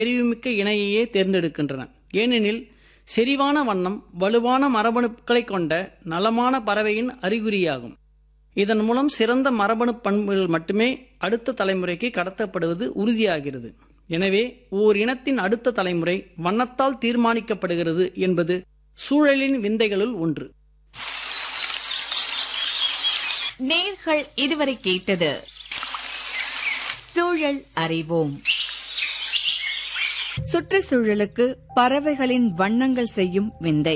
செறிவுமிக்க இணையையே தேர்ந்தெடுக்கின்றன ஏனெனில் செறிவான வண்ணம் வலுவான மரபணுக்களை கொண்ட நலமான பறவையின் அறிகுறியாகும் இதன் மூலம் சிறந்த மரபணு பண்புகள் மட்டுமே அடுத்த தலைமுறைக்கு கடத்தப்படுவது உறுதியாகிறது எனவே ஓர் இனத்தின் அடுத்த தலைமுறை வண்ணத்தால் தீர்மானிக்கப்படுகிறது என்பது சூழலின் விந்தைகளுள் ஒன்று நேர்கள் இதுவரை கேட்டது சூழல் அறிவோம் சுற்றுச்சூழலுக்கு பறவைகளின் வண்ணங்கள் செய்யும் விந்தை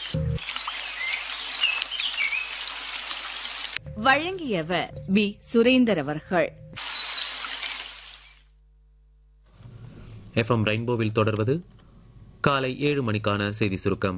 வழங்கியவர் பி சுரேந்தர் அவர்கள் எஃப்எம் ரெயின்போவில் தொடர்வது காலை ஏழு மணிக்கான செய்தி சுருக்கம்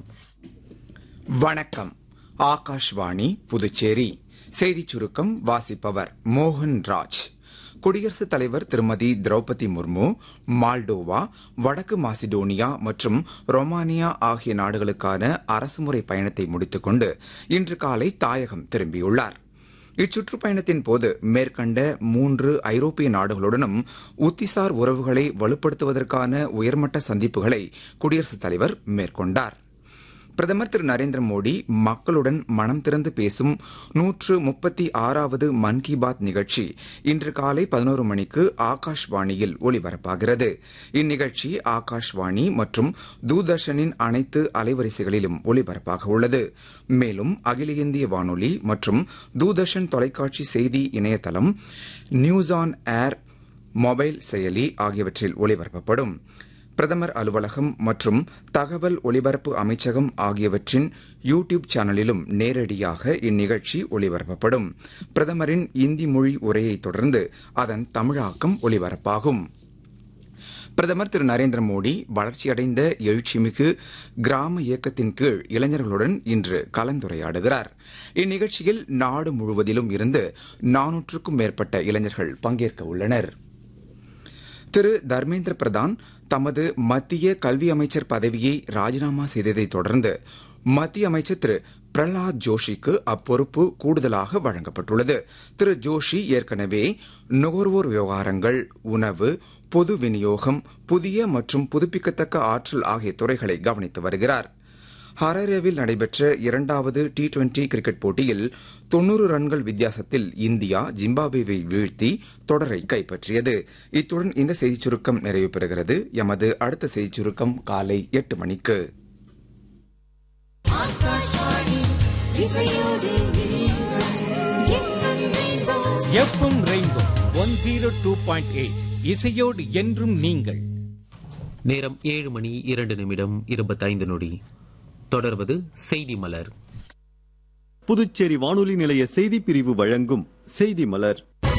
வணக்கம் ஆகாஷ்வாணி புதுச்சேரி செய்திச் சுருக்கம் வாசிப்பவர் மோகன் ராஜ் குடியரசுத் தலைவர் திருமதி திரௌபதி முர்மு மால்டோவா வடக்கு மாசிடோனியா மற்றும் ரொமானியா ஆகிய நாடுகளுக்கான அரசுமுறை பயணத்தை முடித்துக்கொண்டு இன்று காலை தாயகம் திரும்பியுள்ளார் இச்சுற்றுப்பயணத்தின் போது மேற்கண்ட மூன்று ஐரோப்பிய நாடுகளுடனும் உத்திசார் உறவுகளை வலுப்படுத்துவதற்கான உயர்மட்ட சந்திப்புகளை குடியரசுத் தலைவர் மேற்கொண்டார் பிரதமர் திரு நரேந்திர மோடி மக்களுடன் மனம் திறந்து பேசும் நூற்று முப்பத்தி ஆறாவது மன் கி பாத் நிகழ்ச்சி இன்று காலை பதினோரு மணிக்கு ஆகாஷ்வாணியில் ஒலிபரப்பாகிறது இந்நிகழ்ச்சி ஆகாஷ்வாணி மற்றும் தூர்தர்ஷனின் அனைத்து அலைவரிசைகளிலும் ஒலிபரப்பாக உள்ளது மேலும் அகில இந்திய வானொலி மற்றும் தூர்தர்ஷன் தொலைக்காட்சி செய்தி இணையதளம் நியூஸ் ஆன் ஏர் மொபைல் செயலி ஆகியவற்றில் ஒலிபரப்பப்படும் பிரதமர் அலுவலகம் மற்றும் தகவல் ஒலிபரப்பு அமைச்சகம் ஆகியவற்றின் யூ டியூப் சேனலிலும் நேரடியாக இந்நிகழ்ச்சி ஒலிபரப்பப்படும் பிரதமரின் இந்தி மொழி உரையை தொடர்ந்து அதன் தமிழாக்கம் ஒலிபரப்பாகும் பிரதமர் திரு நரேந்திர மோடி வளர்ச்சியடைந்த எழுச்சிமிகு கிராம இயக்கத்தின் கீழ் இளைஞர்களுடன் இன்று கலந்துரையாடுகிறார் இந்நிகழ்ச்சியில் நாடு முழுவதிலும் இருந்து நானூற்றுக்கும் மேற்பட்ட இளைஞர்கள் பங்கேற்க உள்ளனர் திரு தர்மேந்திர பிரதான் தமது மத்திய கல்வி அமைச்சர் பதவியை ராஜினாமா செய்ததை தொடர்ந்து மத்திய அமைச்சர் திரு பிரகலாத் ஜோஷிக்கு அப்பொறுப்பு கூடுதலாக வழங்கப்பட்டுள்ளது திரு ஜோஷி ஏற்கனவே நுகர்வோர் விவகாரங்கள் உணவு பொது விநியோகம் புதிய மற்றும் புதுப்பிக்கத்தக்க ஆற்றல் ஆகிய துறைகளை கவனித்து வருகிறார் ஹரரேவில் நடைபெற்ற இரண்டாவது டி டுவெண்டி கிரிக்கெட் போட்டியில் தொன்னூறு ரன்கள் வித்தியாசத்தில் இந்தியா ஜிம்பாப்வேவை வீழ்த்தி தொடரை கைப்பற்றியது இத்துடன் இந்த செய்திச் சுருக்கம் நிறைவு பெறுகிறது எமது அடுத்த செய்திச் சுருக்கம் காலை எட்டு மணிக்கு FM rainbow one zero two point eight இசையோடு என்றும் நீங்கள் நேரம் ஏழு மணி இரண்டு நிமிடம் இருபத்தைந்து நொடி தொடர்வது செய்தி மலர் புதுச்சேரி வானொலி நிலைய செய்தி பிரிவு வழங்கும் செய்தி மலர்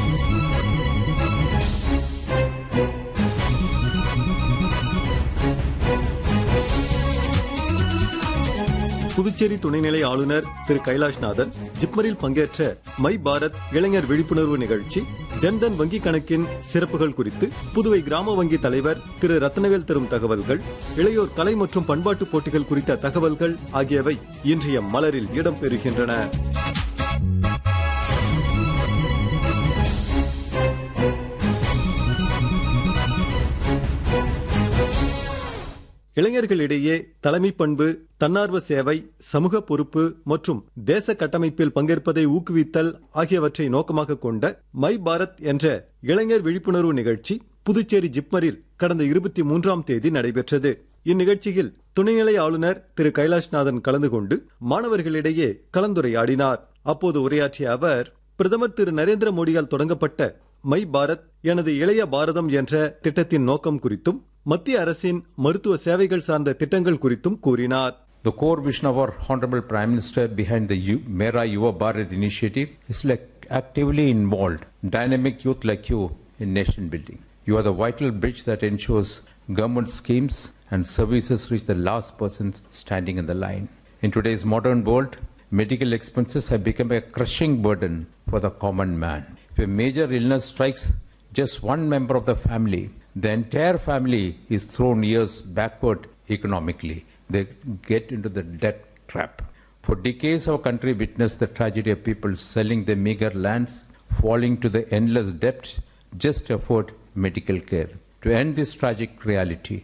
புதுச்சேரி துணைநிலை ஆளுநர் திரு கைலாஷ்நாதன் ஜிப்மரில் பங்கேற்ற மை பாரத் இளைஞர் விழிப்புணர்வு நிகழ்ச்சி ஜன்தன் வங்கி கணக்கின் சிறப்புகள் குறித்து புதுவை கிராம வங்கி தலைவர் திரு ரத்னவேல் தரும் தகவல்கள் இளையோர் கலை மற்றும் பண்பாட்டு போட்டிகள் குறித்த தகவல்கள் ஆகியவை இன்றைய மலரில் இடம்பெறுகின்றன இளைஞர்களிடையே தலைமை பண்பு தன்னார்வ சேவை சமூக பொறுப்பு மற்றும் தேச கட்டமைப்பில் பங்கேற்பதை ஊக்குவித்தல் ஆகியவற்றை நோக்கமாக கொண்ட மை பாரத் என்ற இளைஞர் விழிப்புணர்வு நிகழ்ச்சி புதுச்சேரி ஜிப்மரில் கடந்த இருபத்தி மூன்றாம் தேதி நடைபெற்றது இந்நிகழ்ச்சியில் துணைநிலை ஆளுநர் திரு கைலாஷ்நாதன் கலந்து கொண்டு மாணவர்களிடையே கலந்துரையாடினார் அப்போது உரையாற்றிய அவர் பிரதமர் திரு நரேந்திர மோடியால் தொடங்கப்பட்ட மை பாரத் எனது இளைய பாரதம் என்ற திட்டத்தின் நோக்கம் குறித்தும் மத்திய அரசின் மருத்துவ சேவைகள் சார்ந்த திட்டங்கள் குறித்தும் கூறினார் The core vision of our Honorable Prime Minister behind the U- Mera Yuva Bharat initiative is like actively involved dynamic youth like you in nation building. You are the vital bridge that ensures government schemes and services reach the last person standing in the line. In today's modern world, medical expenses have become a crushing burden for the common man. If a major illness strikes just one member of the family, the entire family is thrown years backward economically. They get into the debt trap. For decades, our country witnessed the tragedy of people selling their meager lands, falling to the endless debt just to afford medical care. to end this tragic reality